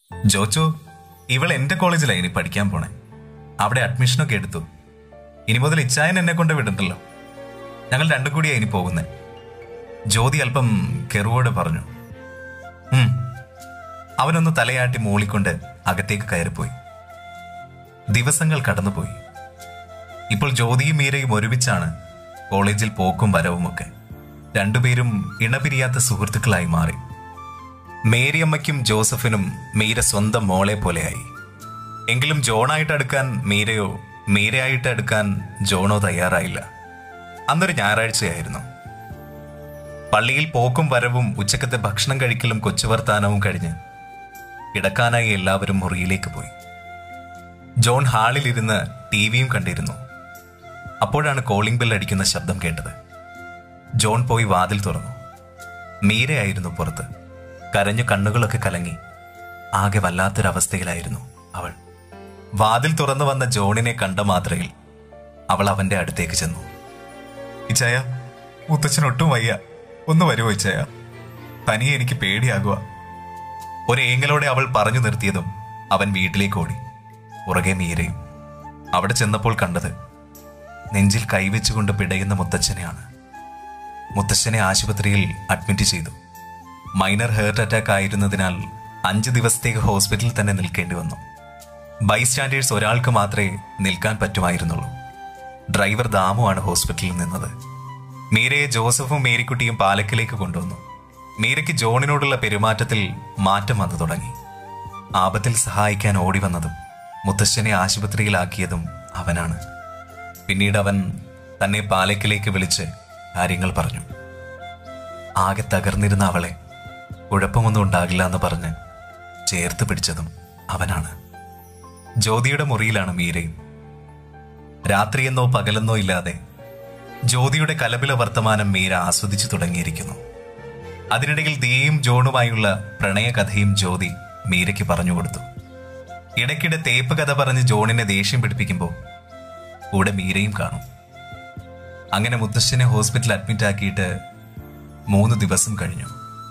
ജോച്ചോ ഇവൾ എന്റെ കോളേജിലാണ് ഇനി പഠിക്കാൻ പോണേ അവിടെ അഡ്മിഷനൊക്കെ എടുത്തു ഇനി മുതൽ ഇച്ചായൻ എന്നെ കൊണ്ട് വിടണ്ടല്ലോ ഞങ്ങൾ രണ്ടും കൂടിയാ ഇനി പോകുന്നേ ജ്യോതി അല്പം കെറുവോട് പറഞ്ഞു ഉം. അവനൊന്ന് തലയാട്ടി മൂളിക്കൊണ്ട് അകത്തേക്ക് കയറിപ്പോയി ദിവസങ്ങൾ കടന്നുപോയി ഇപ്പോൾ ജ്യോതിയും മീരയും ഒരുമിച്ചാണ് കോളേജിൽ പോക്കും വരവുമൊക്കെ രണ്ടുപേരും ഇണപിരിയാത്ത സുഹൃത്തുക്കളായി മാറി മേരിയമ്മയ്ക്കും ജോസഫിനും മീര സ്വന്തം മോളെ പോലെയായി എങ്കിലും ജോണായിട്ട് അടുക്കാൻ മീരയോ മീരയായിട്ട് അടുക്കാൻ ജോണോ തയ്യാറായില്ല അന്നൊരു ഞായറാഴ്ചയായിരുന്നു പള്ളിയിൽ പോക്കും വരവും ഉച്ചക്കത്തെ ഭക്ഷണം കഴിക്കലും കൊച്ചുവർത്താനവും കഴിഞ്ഞ് കിടക്കാനായി എല്ലാവരും മുറിയിലേക്ക് പോയി ജോൺ ഹാളിലിരുന്ന് ടി വിയും കണ്ടിരുന്നു അപ്പോഴാണ് കോളിംഗ് ബെൽ അടിക്കുന്ന ശബ്ദം കേട്ടത് ജോൺ പോയി വാതിൽ തുറന്നു മീരയായിരുന്നു പുറത്ത് കരഞ്ഞു കണ്ണുകളൊക്കെ കലങ്ങി ആകെ വല്ലാത്തൊരവസ്ഥയിലായിരുന്നു അവൾ വാതിൽ തുറന്നു വന്ന ജോണിനെ കണ്ട മാത്രയിൽ അവൾ അവന്റെ അടുത്തേക്ക് ചെന്നു ഇച്ചായ മുത്തച്ഛനൊട്ടും വയ്യ ഒന്ന് വരുമോ ഇച്ചായ തനിയെ എനിക്ക് പേടിയാകുക ഒരു ഏങ്ങലോടെ അവൾ പറഞ്ഞു നിർത്തിയതും അവൻ വീട്ടിലേക്ക് ഓടി പുറകെ മീരയും അവിടെ ചെന്നപ്പോൾ കണ്ടത് നെഞ്ചിൽ കൈവച്ചുകൊണ്ട് പിടയുന്ന മുത്തച്ഛനെയാണ് മുത്തച്ഛനെ ആശുപത്രിയിൽ അഡ്മിറ്റ് ചെയ്തു മൈനർ ഹേർട്ട് അറ്റാക്ക് ആയിരുന്നതിനാൽ അഞ്ച് ദിവസത്തേക്ക് ഹോസ്പിറ്റലിൽ തന്നെ നിൽക്കേണ്ടി വന്നു ബൈസ്റ്റാൻഡേഴ്സ് ഒരാൾക്ക് മാത്രമേ നിൽക്കാൻ പറ്റുമായിരുന്നുള്ളൂ ഡ്രൈവർ ദാമുവാണ് ഹോസ്പിറ്റലിൽ നിന്നത് മീരയെ ജോസഫും മേരിക്കുട്ടിയും പാലക്കിലേക്ക് കൊണ്ടുവന്നു മീരയ്ക്ക് ജോണിനോടുള്ള പെരുമാറ്റത്തിൽ മാറ്റം വന്നു തുടങ്ങി ആപത്തിൽ സഹായിക്കാൻ ഓടി വന്നതും മുത്തശ്ശനെ ആശുപത്രിയിലാക്കിയതും അവനാണ് പിന്നീട് അവൻ തന്നെ പാലക്കിലേക്ക് വിളിച്ച് കാര്യങ്ങൾ പറഞ്ഞു ആകെ തകർന്നിരുന്ന അവളെ കുഴപ്പമൊന്നും ഉണ്ടാകില്ല എന്ന് പറഞ്ഞ് ചേർത്ത് പിടിച്ചതും അവനാണ് ജ്യോതിയുടെ മുറിയിലാണ് മീരയും രാത്രിയെന്നോ പകലെന്നോ ഇല്ലാതെ ജ്യോതിയുടെ കലപില വർത്തമാനം മീര ആസ്വദിച്ചു തുടങ്ങിയിരിക്കുന്നു അതിനിടയിൽ ദിയയും ജോണുമായുള്ള പ്രണയകഥയും ജ്യോതി മീരയ്ക്ക് പറഞ്ഞു കൊടുത്തു ഇടയ്ക്കിടെ തേപ്പ് കഥ പറഞ്ഞ് ജോണിനെ ദേഷ്യം പിടിപ്പിക്കുമ്പോൾ കൂടെ മീരയും കാണും അങ്ങനെ മുത്തശ്ശനെ ഹോസ്പിറ്റലിൽ അഡ്മിറ്റ് ആക്കിയിട്ട് മൂന്ന് ദിവസം കഴിഞ്ഞു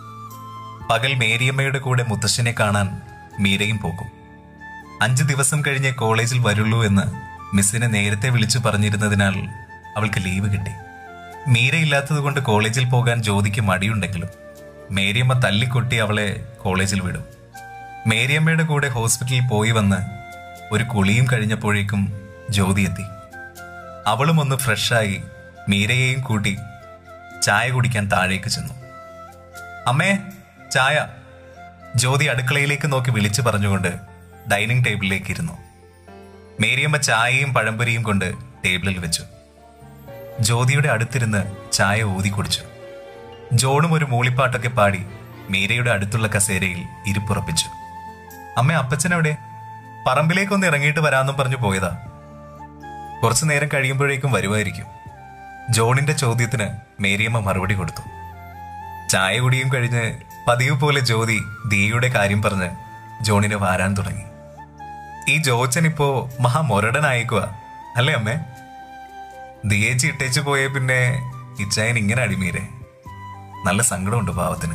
പകൽ മേരിയമ്മയുടെ കൂടെ മുത്തശ്ശനെ കാണാൻ മീരയും പോകും അഞ്ച് ദിവസം കഴിഞ്ഞേ കോളേജിൽ വരുള്ളൂ എന്ന് മിസ്സിനെ നേരത്തെ വിളിച്ചു പറഞ്ഞിരുന്നതിനാൽ അവൾക്ക് ലീവ് കിട്ടി മീരയില്ലാത്തത് കൊണ്ട് കോളേജിൽ പോകാൻ ജ്യോതിക്ക് മടിയുണ്ടെങ്കിലും മേരിയമ്മ തല്ലിക്കൊട്ടി അവളെ കോളേജിൽ വിടും മേരിയമ്മയുടെ കൂടെ ഹോസ്പിറ്റലിൽ പോയി വന്ന് ഒരു കുളിയും കഴിഞ്ഞപ്പോഴേക്കും ജ്യോതി എത്തി അവളും ഒന്ന് ഫ്രഷായി മീരയെയും കൂട്ടി ചായ കുടിക്കാൻ താഴേക്ക് ചെന്നു അമ്മേ ചായ ജ്യോതി അടുക്കളയിലേക്ക് നോക്കി വിളിച്ചു പറഞ്ഞുകൊണ്ട് ഡൈനിങ് ടേബിളിലേക്ക് ഇരുന്നു മേരിയമ്മ ചായയും പഴംപൊരിയും കൊണ്ട് ടേബിളിൽ വെച്ചു ജ്യോതിയുടെ അടുത്തിരുന്ന് ചായ ഊതി കുടിച്ചു ജോണും ഒരു മൂളിപ്പാട്ടൊക്കെ പാടി മീരയുടെ അടുത്തുള്ള കസേരയിൽ ഇരിപ്പുറപ്പിച്ചു അമ്മ അപ്പച്ചനെവിടെ പറമ്പിലേക്കൊന്ന് ഇറങ്ങിയിട്ട് വരാമെന്നും പറഞ്ഞു പോയതാ കുറച്ചു നേരം കഴിയുമ്പോഴേക്കും വരുമായിരിക്കും ജോണിന്റെ ചോദ്യത്തിന് മേരിയമ്മ മറുപടി കൊടുത്തു ചായ കുടിയും കഴിഞ്ഞ് പതിവ് പോലെ ജ്യോതി ദിയയുടെ കാര്യം പറഞ്ഞ് ജോണിനെ വാരാൻ തുടങ്ങി ഈ ജോച്ചൻ ഇപ്പോ മഹാമൊരടനായേക്കുക അല്ലേ അമ്മേ ദിയേച്ചി ഇട്ടേച്ചു പോയ പിന്നെ ഇച്ചായൻ ഇങ്ങനെ അടിമീരെ നല്ല സങ്കടമുണ്ട് പാവത്തിന്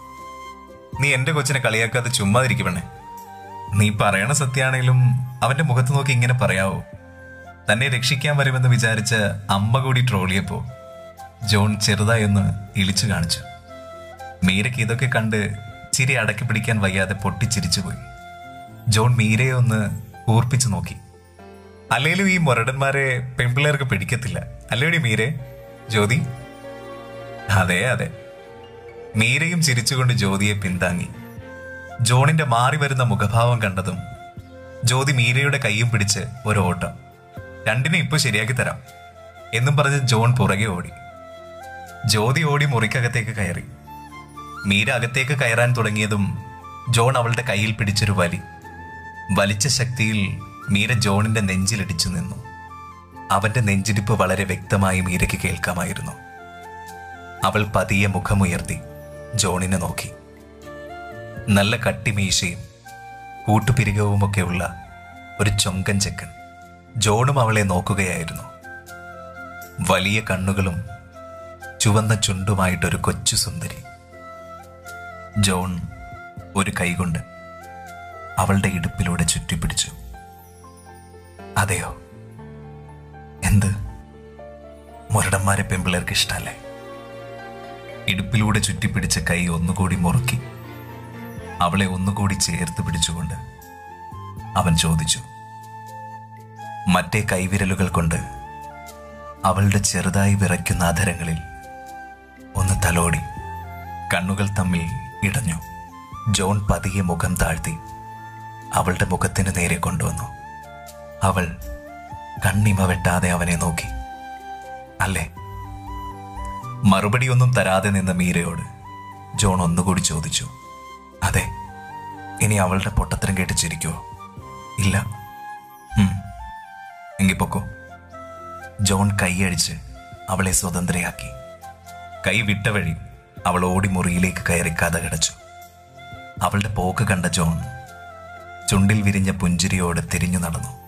നീ എന്റെ കൊച്ചിനെ കളിയാക്കാതെ ചുമ്മാതിരിക്കണേ നീ പറയണ സത്യാണെങ്കിലും അവന്റെ മുഖത്ത് നോക്കി ഇങ്ങനെ പറയാവോ തന്നെ രക്ഷിക്കാൻ വരുമെന്ന് വിചാരിച്ച അമ്മ കൂടി ട്രോളിയപ്പോ ജോൺ ചെറുതായി ഒന്ന് ഇളിച്ചു കാണിച്ചു മീരയ്ക്ക് ഇതൊക്കെ കണ്ട് ചിരി അടക്കി പിടിക്കാൻ വയ്യാതെ പൊട്ടിച്ചിരിച്ചുപോയി ജോൺ മീരയെ ഒന്ന് കൂർപ്പിച്ചു നോക്കി അല്ലേലും ഈ മുരടന്മാരെ പെൺപിള്ളേർക്ക് പിടിക്കത്തില്ല അല്ലേടി മീരെ ജ്യോതി അതെ അതെ മീരയും ചിരിച്ചുകൊണ്ട് ജ്യോതിയെ പിന്താങ്ങി ജോണിന്റെ മാറി വരുന്ന മുഖഭാവം കണ്ടതും ജ്യോതി മീരയുടെ കൈയും പിടിച്ച് ഒരു ഓട്ടം രണ്ടിനെ ഇപ്പൊ ശരിയാക്കി തരാം എന്നും പറഞ്ഞ് ജോൺ പുറകെ ഓടി ജ്യോതി ഓടി മുറിക്കകത്തേക്ക് കയറി മീര അകത്തേക്ക് കയറാൻ തുടങ്ങിയതും ജോൺ അവളുടെ കയ്യിൽ പിടിച്ചൊരു വലി വലിച്ച ശക്തിയിൽ മീര ജോണിന്റെ നെഞ്ചിലിടിച്ചു നിന്നു അവന്റെ നെഞ്ചിടിപ്പ് വളരെ വ്യക്തമായി മീരയ്ക്ക് കേൾക്കാമായിരുന്നു അവൾ പതിയെ മുഖമുയർത്തി ജോണിനെ നോക്കി നല്ല കട്ടിമീശയും കൂട്ടുപിരികവുമൊക്കെയുള്ള ഒരു ചൊങ്കൻ ചെക്കൻ ജോണും അവളെ നോക്കുകയായിരുന്നു വലിയ കണ്ണുകളും ചുവന്ന ചുണ്ടുമായിട്ടൊരു കൊച്ചു സുന്ദരി ജോൺ ഒരു കൈകൊണ്ട് അവളുടെ ഇടുപ്പിലൂടെ ചുറ്റിപ്പിടിച്ചു അതെയോ എന്ത് മുരടന്മാരെ പെമ്പിള്ളേർക്ക് ഇഷ്ടല്ലേ ഇടുപ്പിലൂടെ ചുറ്റിപ്പിടിച്ച കൈ ഒന്നുകൂടി മുറുക്കി അവളെ ഒന്നുകൂടി ചേർത്ത് പിടിച്ചുകൊണ്ട് അവൻ ചോദിച്ചു മറ്റേ കൈവിരലുകൾ കൊണ്ട് അവളുടെ ചെറുതായി വിറയ്ക്കുന്ന അധരങ്ങളിൽ ഒന്ന് തലോടി കണ്ണുകൾ തമ്മിൽ ഇടഞ്ഞു ജോൺ പതിയെ മുഖം താഴ്ത്തി അവളുടെ മുഖത്തിന് നേരെ കൊണ്ടുവന്നു അവൾ കണ്ണിമ വെട്ടാതെ അവനെ നോക്കി അല്ലേ മറുപടിയൊന്നും തരാതെ നിന്ന മീരയോട് ജോൺ ഒന്നുകൂടി ചോദിച്ചു അതെ ഇനി അവളുടെ പൊട്ടത്തരം കേട്ട് ചിരിക്കുവോ ഇല്ല ഉം. എങ്കി പൊക്കോ ജോൺ കൈയടിച്ച് അവളെ സ്വതന്ത്രയാക്കി കൈ വിട്ട വഴി അവൾ ഓടി മുറിയിലേക്ക് കയറി കഥ കിടച്ചു അവളുടെ പോക്ക് കണ്ട ജോൺ ചുണ്ടിൽ വിരിഞ്ഞ പുഞ്ചിരിയോടെ തിരിഞ്ഞു നടന്നു